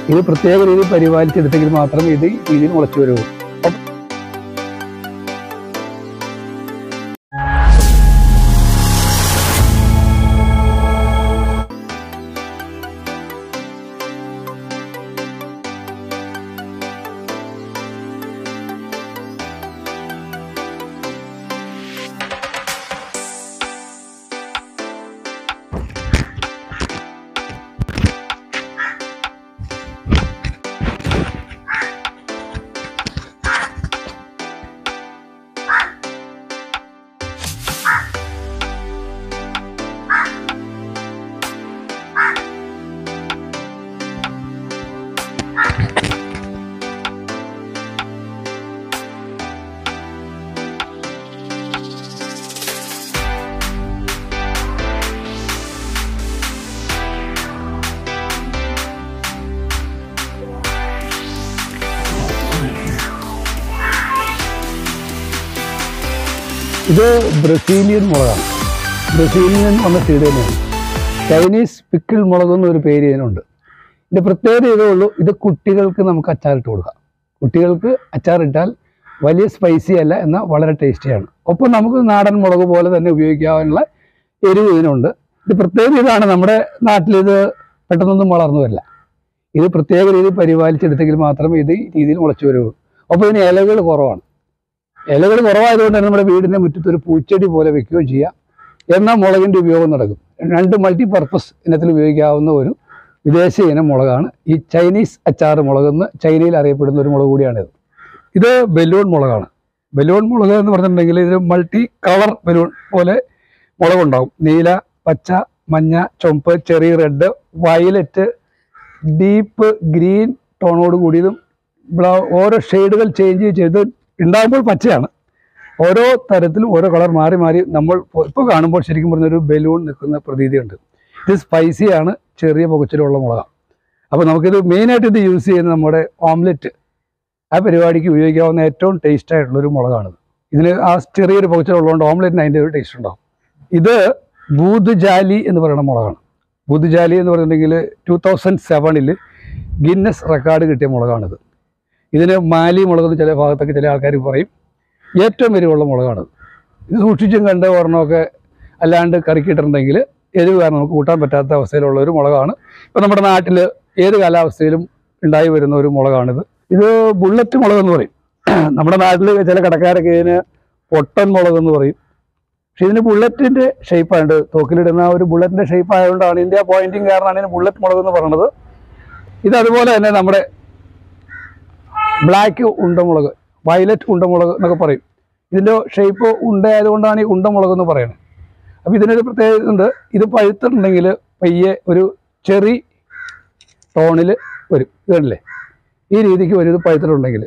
ഇത് പ്രത്യേക രീതിയിൽ പരിപാലിച്ചെടുത്തെങ്കിൽ മാത്രമേ ഇത് ഈ രീതിയിൽ മുളച്ചു വരൂ ഇത് ബ്രസീലിയൻ മുളകാണ് ബ്രസീലിയൻ വന്ന സീഡ് തന്നെയാണ് ചൈനീസ് പിക്കിൾ മുളക് എന്നൊരു പേര് ഇതിനുണ്ട് ഇതിന്റെ പ്രത്യേകത ഇതേ ഉള്ളൂ ഇത് കുട്ടികൾക്ക് നമുക്ക് അച്ചാറിട്ട് കൊടുക്കാം കുട്ടികൾക്ക് അച്ചാറിട്ടാൽ വലിയ സ്പൈസി അല്ല എന്നാൽ വളരെ ടേസ്റ്റിയാണ് ഒപ്പം നമുക്ക് നാടൻ മുളക് പോലെ തന്നെ ഉപയോഗിക്കാനുള്ള എരിവ് ഇതിനുണ്ട് ഇത് പ്രത്യേകത ഇതാണ് നമ്മുടെ നാട്ടിൽ ഇത് പെട്ടെന്നൊന്നും വളർന്നു വരില്ല ഇത് പ്രത്യേക രീതിയിൽ പരിപാലിച്ചെടുത്തെങ്കിൽ മാത്രമേ ഇത് ഈ രീതിയിൽ മുളച്ചു വരുള്ളൂ ഒപ്പം ഇതിന് ഇലകൾ കുറവാണ് ഇലകൾ കുറവായതുകൊണ്ട് തന്നെ നമ്മുടെ വീടിന്റെ മുറ്റത്ത് ഒരു പൂച്ചെടി പോലെ വെക്കുകയും ചെയ്യാം എന്നാൽ മുളകിന്റെ ഉപയോഗം നടക്കും രണ്ട് മൾട്ടി പർപ്പസ് ഇനത്തിൽ ഉപയോഗിക്കാവുന്ന ഒരു വിദേശ ഇനം മുളകാണ് ഈ ചൈനീസ് അച്ചാറ് മുളകെന്ന് ചൈനയിൽ അറിയപ്പെടുന്ന ഒരു മുളക് കൂടിയാണിത് ഇത് ബലൂൺ മുളകാണ് ബലൂൺ മുളക് എന്ന് പറഞ്ഞിട്ടുണ്ടെങ്കിൽ ഇത് മൾട്ടി കളർ ബലൂൺ പോലെ മുളകുണ്ടാവും നീല പച്ച മഞ്ഞ ചുവപ്പ് ചെറിയ റെഡ് വയലറ്റ് ഡീപ്പ് ഗ്രീൻ ടോണോട് കൂടിയതും ബ്ലൗ- ഓരോ ഷെയ്ഡുകൾ ചേഞ്ച് ചെയ്ത് ഉണ്ടാകുമ്പോൾ പച്ചയാണ് ഓരോ തരത്തിലും ഓരോ കളർ മാറി മാറി നമ്മൾ ഇപ്പോൾ കാണുമ്പോൾ ശരിക്കും പറഞ്ഞ ഒരു ബലൂൺ നിൽക്കുന്ന പ്രതീതിയുണ്ട് ഇത് സ്പൈസിയാണ് ചെറിയ പുകച്ചിലുള്ള മുളകാണ് അപ്പോൾ നമുക്കിത് മെയിനായിട്ട് ഇത് യൂസ് ചെയ്യുന്നത് നമ്മുടെ ഓംലെറ്റ് ആ പരിപാടിക്ക് ഉപയോഗിക്കാവുന്ന ഏറ്റവും ടേസ്റ്റ് ആയിട്ടുള്ള ഒരു മുളകാണിത് ഇതിന് ആ ചെറിയൊരു പുകച്ചിലുള്ളതുകൊണ്ട് ഓംലെറ്റിന് അതിൻ്റെ ഒരു ടേസ്റ്റ് ഉണ്ടാവും ഇത് ബൂദ്ജാലി എന്ന് പറയുന്ന മുളകാണ് ബൂദ്ജാലി എന്ന് പറഞ്ഞിട്ടുണ്ടെങ്കിൽ ടൂ തൗസൻഡ് സെവനിൽ ഗിന്നസ് റെക്കോർഡ് കിട്ടിയ മുളകാണിത് ഇതിന് മാലി മുളകെന്ന് ചില ഭാഗത്തൊക്കെ ചില ആൾക്കാർ പറയും ഏറ്റവും എരിവുള്ള മുളകാണ് ഇത് സൂക്ഷിച്ചും കണ്ട് ഒരെണ്ണമൊക്കെ അല്ലാണ്ട് കറിക്കിട്ടിട്ടുണ്ടെങ്കിൽ എരിവ് കാരണം നമുക്ക് കൂട്ടാൻ പറ്റാത്ത അവസ്ഥയിലുള്ള ഒരു മുളകാണ് ഇപ്പം നമ്മുടെ നാട്ടിൽ ഏത് കാലാവസ്ഥയിലും ഉണ്ടായി വരുന്ന ഒരു മുളകാണിത് ഇത് ബുള്ളറ്റ് മുളകെന്ന് പറയും നമ്മുടെ നാട്ടിൽ ചില കടക്കാരൊക്കെ ഇതിന് പൊട്ടൻ മുളകെന്ന് പറയും പക്ഷെ ഇതിന് ബുള്ളറ്റിൻ്റെ ഷേപ്പായിട്ട് തോക്കിലിടുന്ന ആ ഒരു ബുള്ളറ്റിൻ്റെ ഷേപ്പ് ആയതുകൊണ്ടാണ് ഇതിൻ്റെ ആ പോയിന്റിങ് കാരണമാണ് ഇതിന് ബുള്ളറ്റ് മുളക് എന്ന് പറയുന്നത് ഇത് അതുപോലെ തന്നെ നമ്മുടെ ബ്ലാക്ക് ഉണ്ടമുളക് വയലറ്റ് ഉണ്ടമുളക് എന്നൊക്കെ പറയും ഇതിൻ്റെ ഷേപ്പ് ഉണ്ടായതുകൊണ്ടാണ് ഈ ഉണ്ടമുളക് എന്ന് പറയുന്നത് അപ്പോൾ ഇതിനൊരു പ്രത്യേകത ഉണ്ട് ഇത് പഴുത്തിട്ടുണ്ടെങ്കിൽ പയ്യെ ഒരു ചെറി ടോണിൽ വരും ഇതല്ലേ ഈ രീതിക്ക് വരും ഇത് പഴുത്തിട്ടുണ്ടെങ്കിൽ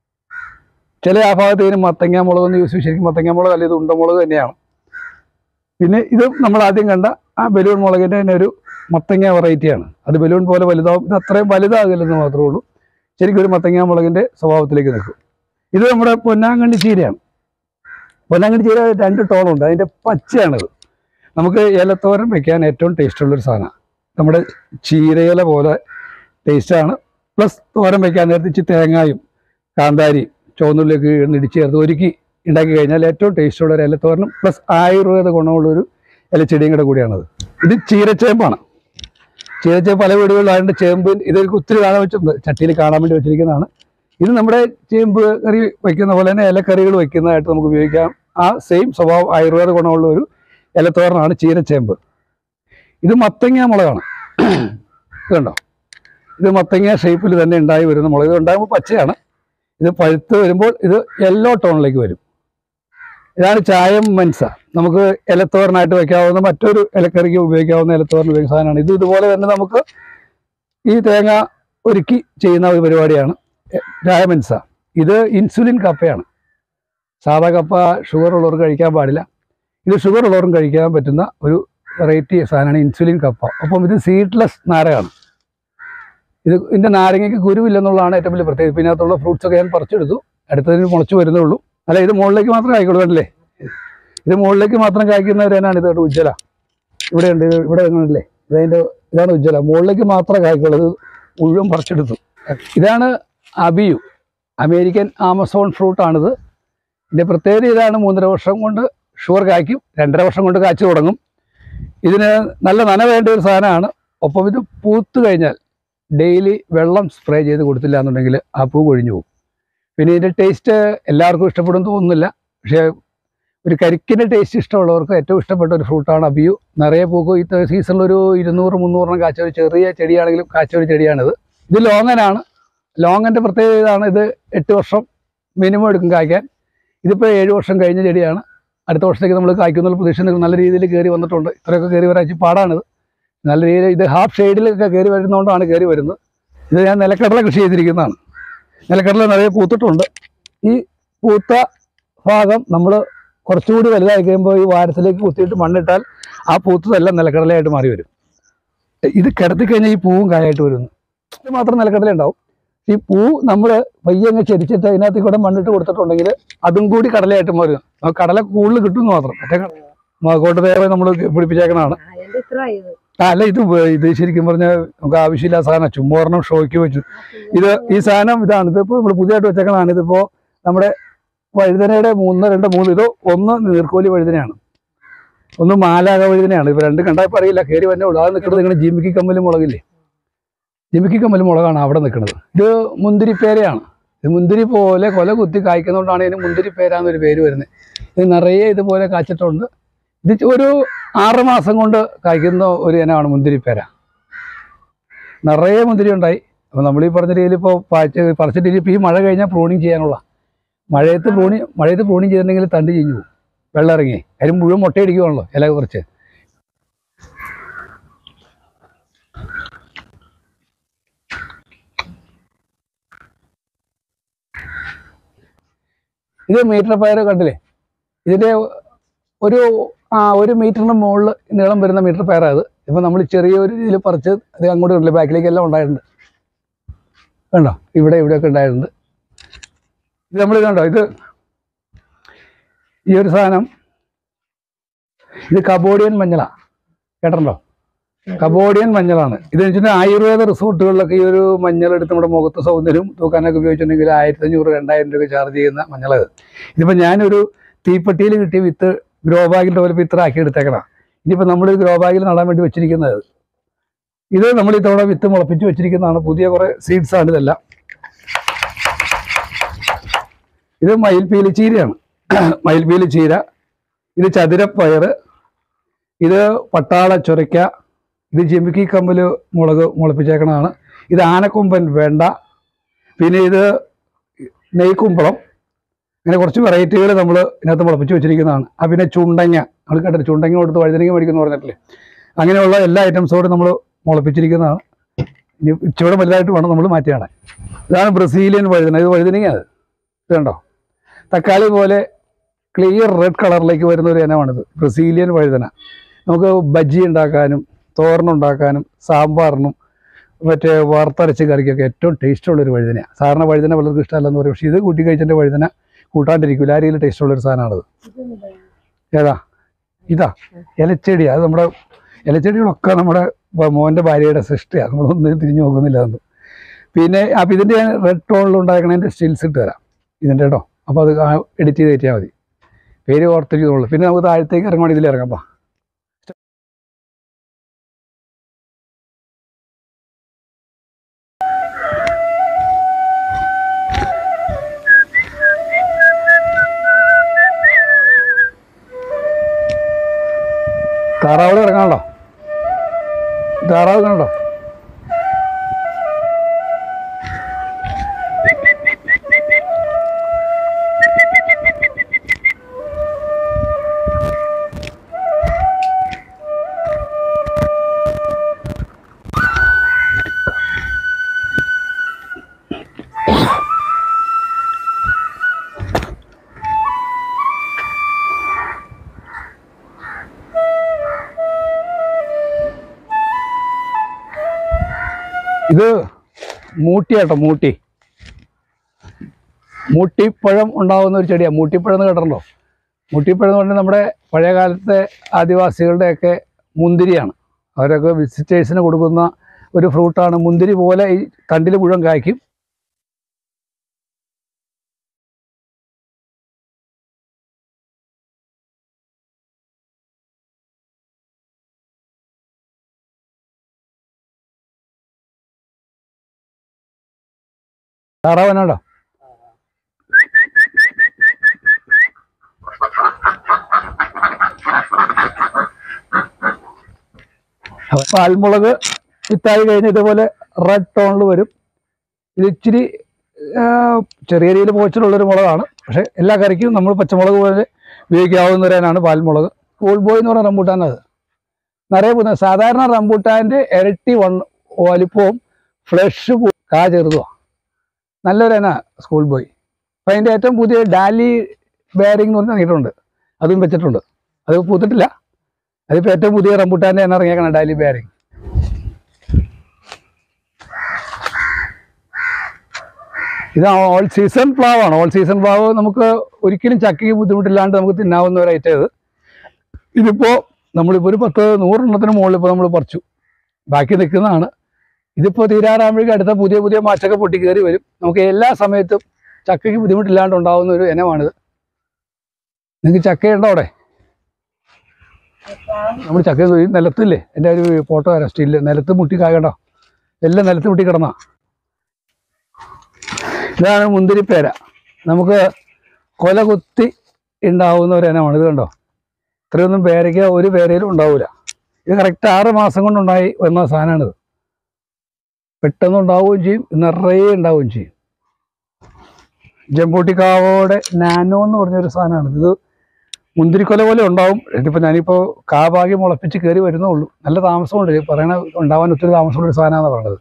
ചില ആ ഭാഗത്ത് ഇതിന് മത്തങ്ങ മുളക് എന്ന് യൂസ് ചെയ്യും ശരിക്കും മത്തങ്ങ മുളക് അല്ല ഇത് ഉണ്ടമുളക് തന്നെയാണ് പിന്നെ ഇത് നമ്മൾ ആദ്യം കണ്ട ആ ബലൂൺ മുളകിൻ്റെ തന്നെ ഒരു മത്തങ്ങ വെറൈറ്റിയാണ് അത് ബലൂൺ പോലെ വലുതാവും ഇത് അത്രയും വലുതാകില്ലെന്ന് മാത്രമേ ഉള്ളൂ ശരിക്കും ഒരു മത്തങ്ങ മുളകിൻ്റെ സ്വഭാവത്തിലേക്ക് നിൽക്കും ഇത് നമ്മുടെ പൊന്നാങ്കണ്ണി ചീരയാണ് പൊന്നാങ്കണ്ണി ചീര രണ്ട് ടോണുണ്ട് അതിൻ്റെ പച്ചയാണിത് നമുക്ക് ഏലത്തോരൻ വെക്കാൻ ഏറ്റവും ടേസ്റ്റ് ഉള്ളൊരു സാധനമാണ് നമ്മുടെ ചീരയില പോലെ ടേസ്റ്റാണ് പ്ലസ് തോരൻ വെക്കാൻ നേരത്തെ ഇച്ചിരി തേങ്ങായും കാന്താരിയും ചുവന്നുള്ളിയൊക്കെ ഇടിച്ച് ചേർത്ത് ഒരുക്കി ഉണ്ടാക്കി കഴിഞ്ഞാൽ ഏറ്റവും ടേസ്റ്റുള്ള ഒരു ഇലത്തോരനും പ്ലസ് ആയുർവേദ ഗുണമുള്ളൊരു ഇലച്ചെടിയും കൂടെ കൂടിയാണത് ഇത് ചീരച്ചേമ്പാണ് ചീരച്ചേമ്പ് പല വീടുകളിലും അതിൻ്റെ ചേമ്പ് ഇതൊരു ഒത്തിരി കാണാൻ വെച്ചിട്ടുണ്ട് ചട്ടിയിൽ കാണാൻ വേണ്ടി വെച്ചിരിക്കുന്നതാണ് ഇത് നമ്മുടെ ചേമ്പ് കറി വയ്ക്കുന്ന പോലെ തന്നെ ഇലക്കറികൾ വയ്ക്കുന്നതായിട്ട് നമുക്ക് ഉപയോഗിക്കാം ആ സെയിം സ്വഭാവം ആയുർവേദ ഗുണമുള്ള ഒരു ഇലത്തോരനാണ് ചീരച്ചേമ്പ് ഇത് മത്തങ്ങ മുളകാണ് ഇത് കണ്ടോ ഇത് മത്തങ്ങ ഷേപ്പിൽ തന്നെ ഉണ്ടായി വരുന്ന മുളക് ഇത് ഉണ്ടാകുമ്പോൾ പച്ചയാണ് ഇത് പഴുത്ത് വരുമ്പോൾ ഇത് യെല്ലോ ടോണിലേക്ക് വരും ഇതാണ് ചായം മൻസ നമുക്ക് ഇലത്തോരനായിട്ട് വെക്കാവുന്ന മറ്റൊരു ഇലക്കറിക്ക് ഉപയോഗിക്കാവുന്ന ഇലത്തോരൻ ഉപയോഗിക്കുന്ന സാധനമാണ് ഇത് ഇതുപോലെ തന്നെ നമുക്ക് ഈ തേങ്ങ ഒരുക്കി ചെയ്യുന്ന ഒരു പരിപാടിയാണ് എ- ചായമൻസ ഇത് ഇൻസുലിൻ കപ്പയാണ് സാധാ കപ്പ ഷുഗർ ഉള്ളവർക്ക് കഴിക്കാൻ പാടില്ല ഇത് ഷുഗർ ഉള്ളവർക്കും കഴിക്കാൻ പറ്റുന്ന ഒരു വെറൈറ്റി സാധനമാണ് ഇൻസുലിൻ കപ്പ അപ്പം ഇത് സീഡ്ലെസ് നാരകമാണ് ഇത് ഇതിൻ്റെ നാരങ്ങയ്ക്ക് കുരുവില്ലെന്നുള്ളതാണ് ഏറ്റവും വലിയ പ്രത്യേകത പിന്നെ അകത്തുള്ള ഫ്രൂട്ട്സ് ഒക്കെ ഞാൻ പറിച്ചെടുത്തു അടുത്തതിന് മുളച്ച് വരുന്നേ ഉള്ളൂ അല്ല ഇത് മുകളിലേക്ക് മാത്രമേ കായ്ക്കുള്ളൂ കണ്ടില്ലേ ഇത് മുകളിലേക്ക് മാത്രം കായ്ക്കുന്നവരാണ് ഇത് കേട്ടോ ഉജ്ജ്വല ഇവിടെ ഉണ്ട് ഇത് ഇവിടെ കാണുന്നില്ലേ ഇതതിൻ്റെ ഇതാണ് ഉജ്ജ്വല മുകളിലേക്ക് മാത്രമേ കായ്ക്കുള്ളൂ ഇത് മുഴുവൻ പറിച്ചെടുത്തു ഇതാണ് അബിയു അമേരിക്കൻ ആമസോൺ ഫ്രൂട്ടാണിത് ഇതിൻ്റെ പ്രത്യേകത ഇതാണ് മൂന്നര വർഷം കൊണ്ട് ഷുഗർ കായ്ക്കും രണ്ടര വർഷം കൊണ്ട് കായ്ച്ചു തുടങ്ങും ഇതിന് നല്ല നന വേണ്ട ഒരു സാധനമാണ് ഒപ്പം ഇത് പൂത്ത് കഴിഞ്ഞാൽ ഡെയിലി വെള്ളം സ്പ്രേ ചെയ്ത് കൊടുത്തില്ല എന്നുണ്ടെങ്കിൽ ആ പൂ കൊഴിഞ്ഞു പോകും പിന്നെ ഇതിൻ്റെ ടേസ്റ്റ് എല്ലാവർക്കും ഇഷ്ടപ്പെടും തോന്നുന്നില്ല പക്ഷേ ഒരു കരിക്കിൻ്റെ ടേസ്റ്റ് ഇഷ്ടമുള്ളവർക്ക് ഏറ്റവും ഇഷ്ടപ്പെട്ട ഒരു ഫ്രൂട്ടാണ് അബിയു നിറയെ പൂക്കും ഈ സീസണിൽ ഒരു ഇരുന്നൂറ് മുന്നൂറെണ്ണം കാച്ച ഒരു ചെറിയ ചെടിയാണെങ്കിലും കാച്ച ഒരു ചെടിയാണിത് ഇത് ലോങ്ങനാണ് ലോങ്ങൻ്റെ പ്രത്യേകത ഇതാണ് ഇത് എട്ട് വർഷം മിനിമം എടുക്കും കായ്ക്കാൻ ഇതിപ്പോൾ ഏഴ് വർഷം കഴിഞ്ഞ ചെടിയാണ് അടുത്ത വർഷത്തേക്ക് നമ്മൾ കായ്ക്കുന്നുള്ള പ്രതീക്ഷ നിൽക്കും നല്ല രീതിയിൽ കയറി വന്നിട്ടുണ്ട് ഇത്രയൊക്കെ കയറി വരാൻ ഇച്ചിരി പാടാണിത് നല്ല രീതിയിൽ ഇത് ഹാഫ് ഷെയ്ഡിലൊക്കെ കയറി വരുന്നതുകൊണ്ടാണ് കയറി വരുന്നത് ഇത് ഞാൻ നിലക്കടല കൃഷി ചെയ്തിരിക്കുന്നതാണ് നിലക്കടല നിറയെ പൂത്തിട്ടുണ്ട് ഈ പൂത്ത ഭാഗം നമ്മൾ കുറച്ചുകൂടി വലുതായി കഴിയുമ്പോൾ ഈ വാരത്തിലേക്ക് കുത്തിയിട്ട് മണ്ണിട്ടാൽ ആ പൂത്തതെല്ലാം നിലക്കടലയായിട്ട് മാറി വരും ഇത് കിടത്തി കഴിഞ്ഞാൽ ഈ പൂവും കായായിട്ട് വരുന്നു ഇത് മാത്രം നിലക്കടല ഉണ്ടാവും ഈ പൂ നമ്മൾ പയ്യെ അങ്ങ് ചെരിച്ചിട്ട് അതിനകത്ത് കൂടെ മണ്ണിട്ട് കൊടുത്തിട്ടുണ്ടെങ്കിൽ അതും കൂടി കടലയായിട്ട് മാറും നമുക്ക് കടല കൂടുതൽ കിട്ടുമെന്ന് മാത്രം മറ്റേ കോട്ട് വേറെ നമ്മൾ പിടിപ്പിച്ചേക്കണതാണ് ആ, എന്റെ ഇത്ര ആയത് ആ അല്ല ഇത് വേ- ഇത് ശരിക്കും പറഞ്ഞാൽ നമുക്ക് ആവശ്യമില്ല സാധനം ചുമ്മാ ഒരെണ്ണം ഷോയ്ക്ക് വെച്ചു ഇത് ഈ സാധനം ഇതാണ് ഇതിപ്പോൾ നമ്മൾ പുതിയതായിട്ട് വെച്ചേക്കണതാണ് ഇതിപ്പോൾ നമ്മുടെ വഴുതനയുടെ മൂന്ന് രണ്ട് മൂന്ന് ഇത് ഒന്ന് നീർക്കോലി വഴുതനയാണ് ഒന്ന് മാലാക വഴുതനയാണ് ഇപ്പൊ രണ്ട് കണ്ടാൽ ഇപ്പൊ അറിയില്ല കയറി വന്നേ ഉള്ളൂ അത് നിൽക്കുന്നത് നിങ്ങളുടെ ജിമിക്കി കമ്മലും മുളകില്ലേ ജിമിക്കി കമ്മലും മുളകാണ് അവിടെ നിൽക്കുന്നത് ഇത് മുന്തിരിപ്പേരയാണ് ഇത് മുന്തിരി പോലെ കൊല കുത്തി കായ്ക്കുന്നതുകൊണ്ടാണ് ഇതിന് മുന്തിരിപ്പേരാന്നൊരു പേര് വരുന്നത് ഇത് നിറയെ ഇതുപോലെ കാച്ചിട്ടുണ്ട് ഇത് ഒരു ആറ് മാസം കൊണ്ട് കായ്ക്കുന്ന ഒരു ഇനമാണ് മുന്തിരിപ്പേര നിറയെ മുന്തിരി ഉണ്ടായി അപ്പോൾ നമ്മൾ ഈ പറഞ്ഞ രീതിയിൽ ഇപ്പോൾ പാച്ച് പറിച്ചിട്ട് ഇപ്പോൾ ഈ മഴ കഴിഞ്ഞാൽ പ്രൂണിങ് ചെയ്യാനുള്ള മഴയത്ത് പ്രൂണി മഴയത്ത് പ്രൂണിങ് ചെയ്തിട്ടുണ്ടെങ്കിൽ തണ്ട് ചീഞ്ഞു പോകും വെള്ളം ഇറങ്ങി അതിന് മുഴുവൻ മുട്ടയടിക്കുവാണല്ലോ ഇല കുറച്ച് ഇത് മീറ്റർ പയർ കണ്ടില്ലേ ഇതിൻ്റെ ഒരു ആ ഒരു മീറ്ററിന് മുകളിൽ നീളം വരുന്ന മീറ്റർ പയറാണ് ഇത് ഇപ്പം നമ്മൾ ചെറിയൊരു ഇതിൽ പറിച്ച് അത് അങ്ങോട്ട് കണ്ടില്ലേ ബാക്കിലേക്കെല്ലാം ഉണ്ടായിട്ടുണ്ട് കണ്ടോ ഇവിടെ ഇവിടെയൊക്കെ ഉണ്ടായിട്ടുണ്ട് ഇത് നമ്മൾ കണ്ടോ ഇത് ഈ ഒരു സാധനം ഇത് കബോഡിയൻ മഞ്ഞളാണ് കേട്ടിട്ടുണ്ടോ കബോഡിയൻ മഞ്ഞളാണ് ഇത് വെച്ചിട്ടുണ്ടെങ്കിൽ ആയുർവേദ റിസോർട്ടുകളിലൊക്കെ ഈ ഒരു മഞ്ഞൾ എടുത്ത് നമ്മുടെ മുഖത്ത് സൗന്ദര്യം തൂക്കാനൊക്കെ ഉപയോഗിച്ചിട്ടുണ്ടെങ്കിൽ ആയിരത്തി അഞ്ഞൂറ് രണ്ടായിരം രൂപ ചാർജ് ചെയ്യുന്ന മഞ്ഞളത് ഇതിപ്പോൾ ഞാനൊരു തീപ്പെട്ടിയിൽ കിട്ടിയ വിത്ത് ഗ്രോ ബാഗിൻ്റെ പോലെ ഇത്ര ആക്കി എടുത്തേക്കണം ഇനിയിപ്പോൾ നമ്മൾ ഗ്രോ ബാഗിൽ നടാൻ വേണ്ടി വെച്ചിരിക്കുന്നത് ഇത് നമ്മൾ ഇത്തവണ വിത്ത് മുളപ്പിച്ച് വെച്ചിരിക്കുന്നതാണ് പുതിയ കുറേ സീഡ്സ് ആണ് ഇതെല്ലാം ഇത് മയിൽപീലി ചീരയാണ് മയിൽപീലി ചീര ഇത് ചതുരപ്പയർ ഇത് പട്ടാള ചൊരയ്ക്ക ഇത് ജിമിക്കി കമ്പല് മുളക് മുളപ്പിച്ചേക്കണതാണ് ഇത് ആനക്കൊമ്പൻ വേണ്ട പിന്നെ ഇത് നെയ്ക്കുമ്പളം ഇങ്ങനെ കുറച്ച് വെറൈറ്റികൾ നമ്മൾ ഇതിനകത്ത് മുളപ്പിച്ച് വെച്ചിരിക്കുന്നതാണ് ആ പിന്നെ ചുണ്ടങ്ങ നമ്മൾ കേട്ടിട്ട് ചുണ്ടങ്ങ കൊടുത്ത് വഴുതനങ്ങ മേടിക്കുന്നു പറഞ്ഞിട്ടില്ലേ അങ്ങനെയുള്ള എല്ലാ ഐറ്റംസോടും നമ്മൾ മുളപ്പിച്ചിരിക്കുന്നതാണ് ഇനി ഇച്ചിരി വലുതായിട്ട് വേണം നമ്മൾ മാറ്റിയാണ് ഇതാണ് ബ്രസീലിയൻ വഴുതന ഇത് വഴുതനങ്ങ അത് ഇത് കണ്ടോ തക്കാളി പോലെ ക്ലിയർ റെഡ് കളറിലേക്ക് വരുന്ന ഒരു ഇനമാണിത് ബ്രസീലിയൻ വഴുതന നമുക്ക് ബജ്ജി ഉണ്ടാക്കാനും തോരനുണ്ടാക്കാനും സാമ്പാറിനും മറ്റേ വറുത്തരച്ച് കറിക്കൊക്കെ ഏറ്റവും ടേസ്റ്റുള്ളൊരു വഴുതനയാണ് സാധാരണ വഴുതന പലർക്കും ഇഷ്ടമല്ലെന്ന് പറയും പക്ഷേ ഇത് കൂട്ടി കഴിച്ചതിൻ്റെ വഴുതന കൂട്ടാണ്ടിരിക്കില്ല ആ രീതിയിൽ ടേസ്റ്റുള്ളൊരു സാധനമാണത് ഏതാ ഇതാ ഇലച്ചെടി അത് നമ്മുടെ ഇലച്ചെടികളൊക്കെ നമ്മുടെ വ- മോൻ്റെ ഭാര്യയുടെ സൃഷ്ടിയാണ് നമ്മളൊന്നും തിരിഞ്ഞു നോക്കുന്നില്ല അതൊന്നും പിന്നെ അപ്പം ഇതിൻ്റെ റെഡ് ടോണിൽ ഉണ്ടാക്കണതിൻ്റെ സ്റ്റിൽസ് ഇട്ട് തരാം ഇതിൻ്റെ കേട്ടോ അപ്പോൾ അത് എഡിറ്റ് ചെയ്ത് കയറ്റിയാൽ മതി പേര് ഓർത്തിരിക്കുന്നുള്ളൂ പിന്നെ നമുക്ക് താഴത്തേക്ക് ഇറങ്ങണം ഇതിൽ ഇറങ്ങാം വാ. താറാവുകൾ ഇറങ്ങാണല്ലോ താറാവ് കണ്ടോ ഇത് മൂട്ടിയാട്ടോ മൂട്ടി മൂട്ടിപ്പഴം ഉണ്ടാകുന്ന ഒരു ചെടിയാണ് മൂട്ടിപ്പഴം എന്ന് കേട്ടിട്ടുണ്ടോ മൂട്ടിപ്പഴം എന്ന് പറഞ്ഞാൽ നമ്മുടെ പഴയ കാലത്തെ ആദിവാസികളുടെയൊക്കെ മുന്തിരിയാണ് അവരൊക്കെ വിസിറ്റേഴ്സിന് കൊടുക്കുന്ന ഒരു ഫ്രൂട്ടാണ് മുന്തിരി പോലെ ഈ തണ്ടിൽ മുഴുവൻ കായ്ക്കും താറാവനാടോ പാൽമുളക് വിത്തായി കഴിഞ്ഞ് ഇതേപോലെ റെഡ് ടോണിൽ വരും ഇത് ഇച്ചിരി ആ, ചെറിയ രീതിയിൽ പോച്ചിലുള്ളൊരു മുളകാണ് പക്ഷെ എല്ലാ കറിക്കും നമ്മൾ പച്ചമുളക് പോലെ ഉപയോഗിക്കാവുന്ന തരാനാണ് പാൽമുളക് കൂൾ ബോയ് എന്ന് പറയുന്ന റംബൂട്ടാനത് നിറയെ പോകുന്ന സാധാരണ റംബൂട്ടാൻ്റെ ഇരട്ടി വൺ വലിപ്പവും ഫ്ലഷ് കാ ചെറുതുമാണ് നല്ലൊരു ഇന സ്കൂൾ ബോയ് അപ്പം അതിൻ്റെ ഏറ്റവും പുതിയ ഡാലി ബെയറിംഗ് എന്ന് പറഞ്ഞ് ഇറങ്ങിയിട്ടുണ്ട് അതും വെച്ചിട്ടുണ്ട് അത് പൂത്തിട്ടില്ല അതിപ്പോൾ ഏറ്റവും പുതിയ റംബൂട്ടാൻ്റെ എണ്ണ ഇറങ്ങിയേക്കണം ഡാലി ബെയറിംഗ് ഇത് ഓൾ സീസൺ പ്ലാവാണ് ഓൾ സീസൺ പ്ലാവ് നമുക്ക് ഒരിക്കലും ചക്കയ്ക്ക് ബുദ്ധിമുട്ടില്ലാണ്ട് നമുക്ക് തിന്നാവുന്ന ഒരു ഐറ്റം ഇത് ഇതിപ്പോൾ നമ്മളിപ്പോൾ ഒരു പത്ത് നൂറെണ്ണത്തിന് മുകളിൽ ഇപ്പോൾ നമ്മൾ പറിച്ചു ബാക്കി നിൽക്കുന്നതാണ് ഇതിപ്പോൾ തീരാറാകുമ്പോഴേക്കും അടുത്ത പുതിയ പുതിയ മാച്ചൊക്കെ പൊട്ടി കയറി വരും നമുക്ക് എല്ലാ സമയത്തും ചക്കയ്ക്ക് ബുദ്ധിമുട്ടില്ലാണ്ട് ഉണ്ടാകുന്ന ഒരു ഇനമാണിത് നിങ്ങൾക്ക് ചക്കയുണ്ടോ അവിടെ നമ്മൾ ചക്ക ഈ നിലത്തില്ലേ എൻ്റെ ഒരു ഫോട്ടോ തരാം സ്റ്റില്ല് നിലത്ത് മുട്ടി കായണ്ടോ എല്ലാം നിലത്ത് മുട്ടി കിടന്നാ ഇതാണ് മുന്തിരിപ്പേര നമുക്ക് കൊല കുത്തി ഉണ്ടാവുന്ന ഒരു ഇനമാണ് ഇത് കണ്ടോ ഇത്രയൊന്നും പേരയ്ക്ക ഒരു പേരയിലും ഉണ്ടാവില്ല ഇത് കറക്റ്റ് ആറ് മാസം കൊണ്ടുണ്ടായി വന്ന സാധനമാണിത് പെട്ടെന്ന് ഉണ്ടാവുകയും ചെയ്യും നിറയെ ഉണ്ടാവുകയും ചെയ്യും ജമ്പൂട്ടിക്കാവോടെ നാനോ എന്ന് പറഞ്ഞൊരു സാധനമാണ് ഇത് മുന്തിരിക്കൊല പോലെ ഉണ്ടാവും ഇതിപ്പോൾ ഞാനിപ്പോൾ കാഭാഗി മുളപ്പിച്ച് കയറി വരുന്നേ ഉള്ളൂ നല്ല താമസമുണ്ട് ഇത് പറയണ ഉണ്ടാവാൻ ഒത്തിരി താമസമുള്ള ഒരു സാധനമാണ് പറയണത്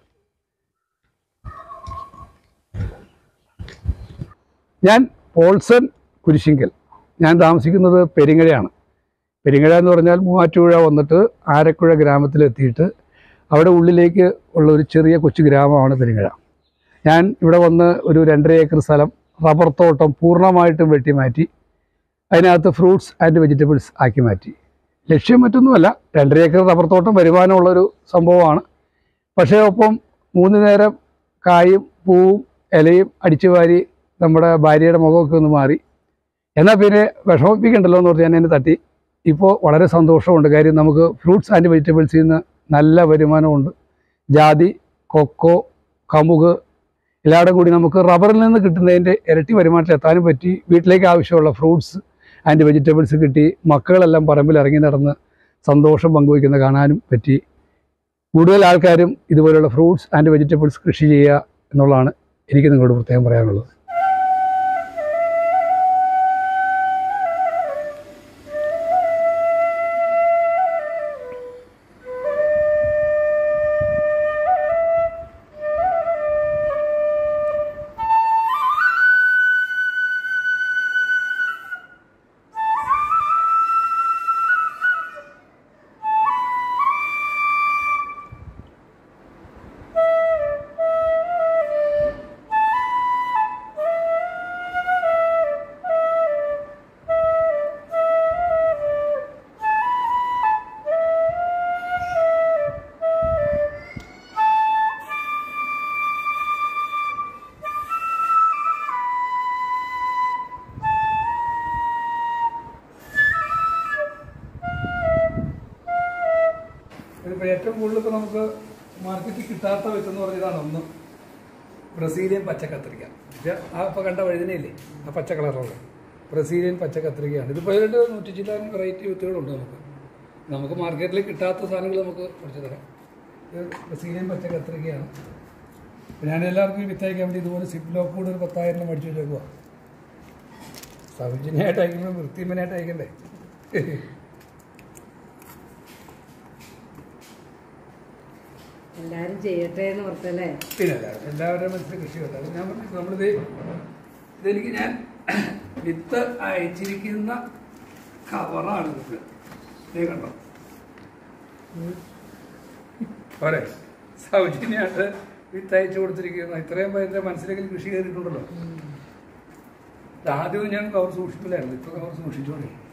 ഞാൻ പോൾസൺ കുരിശിങ്കൽ ഞാൻ താമസിക്കുന്നത് പെരിങ്ങഴയാണ് പെരിങ്ങഴ എന്ന് പറഞ്ഞാൽ മൂവാറ്റുപുഴ വന്നിട്ട് ആരക്കുഴ ഗ്രാമത്തിലെത്തിയിട്ട് അവിടെ ഉള്ളിലേക്ക് ഉള്ള ഒരു ചെറിയ കൊച്ചു ഗ്രാമമാണ് പെരിങ്ങഴ ഞാൻ ഇവിടെ വന്ന് ഒരു രണ്ടര ഏക്കർ സ്ഥലം റബ്ബർ തോട്ടം പൂർണ്ണമായിട്ടും വെട്ടി മാറ്റി അതിനകത്ത് ഫ്രൂട്ട്സ് ആൻഡ് വെജിറ്റബിൾസ് ആക്കി മാറ്റി ലക്ഷ്യം മറ്റൊന്നുമല്ല രണ്ടര ഏക്കർ റബ്ബർ തോട്ടം വരുമാനമുള്ളൊരു സംഭവമാണ് പക്ഷേ ഒപ്പം മൂന്ന് നേരം കായും പൂവും ഇലയും അടിച്ചു വാരി നമ്മുടെ ഭാര്യയുടെ മുഖമൊക്കെ ഒന്ന് മാറി എന്നാൽ പിന്നെ വിഷമിപ്പിക്കണ്ടല്ലോ എന്ന് പറഞ്ഞ് ഞാൻ എന്നെ തട്ടി ഇപ്പോൾ വളരെ സന്തോഷമുണ്ട് കാര്യം നമുക്ക് ഫ്രൂട്ട്സ് ആൻഡ് വെജിറ്റബിൾസിൽ നിന്ന് നല്ല വരുമാനമുണ്ട് ജാതി കൊക്കോ കമുക് എല്ലാവരും കൂടി നമുക്ക് റബ്ബറിൽ നിന്ന് കിട്ടുന്നതിൻ്റെ ഇരട്ടി വരുമാനത്തിൽ എത്താനും പറ്റി വീട്ടിലേക്ക് ആവശ്യമുള്ള ഫ്രൂട്ട്സ് ആൻഡ് വെജിറ്റബിൾസ് കിട്ടി മക്കളെല്ലാം പറമ്പിൽ ഇറങ്ങി നടന്ന് സന്തോഷം പങ്കുവയ്ക്കുന്ന കാണാനും പറ്റി കൂടുതൽ ആൾക്കാരും ഇതുപോലുള്ള ഫ്രൂട്ട്സ് ആൻഡ് വെജിറ്റബിൾസ് കൃഷി ചെയ്യുക എന്നുള്ളതാണ് എനിക്ക് നിങ്ങളോട് പ്രത്യേകം പറയാനുള്ളത് ഇതിപ്പോൾ ഏറ്റവും കൂടുതൽ ഇപ്പോൾ നമുക്ക് മാർക്കറ്റിൽ കിട്ടാത്ത വിത്തെന്ന് പറഞ്ഞതാണ് ഒന്ന് ബ്രസീലിയൻ പച്ച കത്രിക ഇത് ആ ഇപ്പോൾ കണ്ട വഴുതനയില്ലേ ആ പച്ച കളറുള്ള ബ്രസീലിയൻ പച്ച കത്രികയാണ് ഇതിപ്പോൾ ഏതാണ്ട് നൂറ്റി ചില്ലാൻ വെറൈറ്റി വിത്തുകളുണ്ട് നമുക്ക് നമുക്ക് മാർക്കറ്റിൽ കിട്ടാത്ത സാധനങ്ങൾ നമുക്ക് കുറച്ച് തരാം ഇത് ബ്രസീലിയൻ പച്ച കത്രികയാണ് അപ്പോൾ ഞാൻ എല്ലാവർക്കും ഈ വിത്തയക്കാൻ വേണ്ടി ഇതുപോലെ സിപ്ലോ കൂടെ ഒരു പത്തായിരം എണ്ണം മേടിച്ച് വെച്ചേക്കുക സൗജന്യമായിട്ട് അയക്കുമ്പോൾ വൃത്തിമനായിട്ട് അയക്കണ്ടേ എല്ലാരും ചെയ്യട്ടെ എന്ന് ഓർത്തല്ലേ പിന്നെ എല്ലാവരും എല്ലാവരുടെയും മനസ്സിൽ കൃഷി കേട്ടോ അത് ഞാൻ പറഞ്ഞു നമ്മളിത് ഇതെനിക്ക് ഞാൻ വിത്ത് അയച്ചിരിക്കുന്ന കവറാണ് ഇത് ഇതേ കണ്ടോ പോരെ സൗജന്യമായിട്ട് വിത്ത് അയച്ചു കൊടുത്തിരിക്കുന്ന ഇത്രയും പേരുടെ മനസ്സിലേക്ക് കൃഷി കയറിയിട്ടുണ്ടല്ലോ ഇത് ആദ്യം ഞാൻ കവർ സൂക്ഷിക്കില്ലായിരുന്നു ഇപ്പൊ കവർ സൂക്ഷിച്ചോളൂ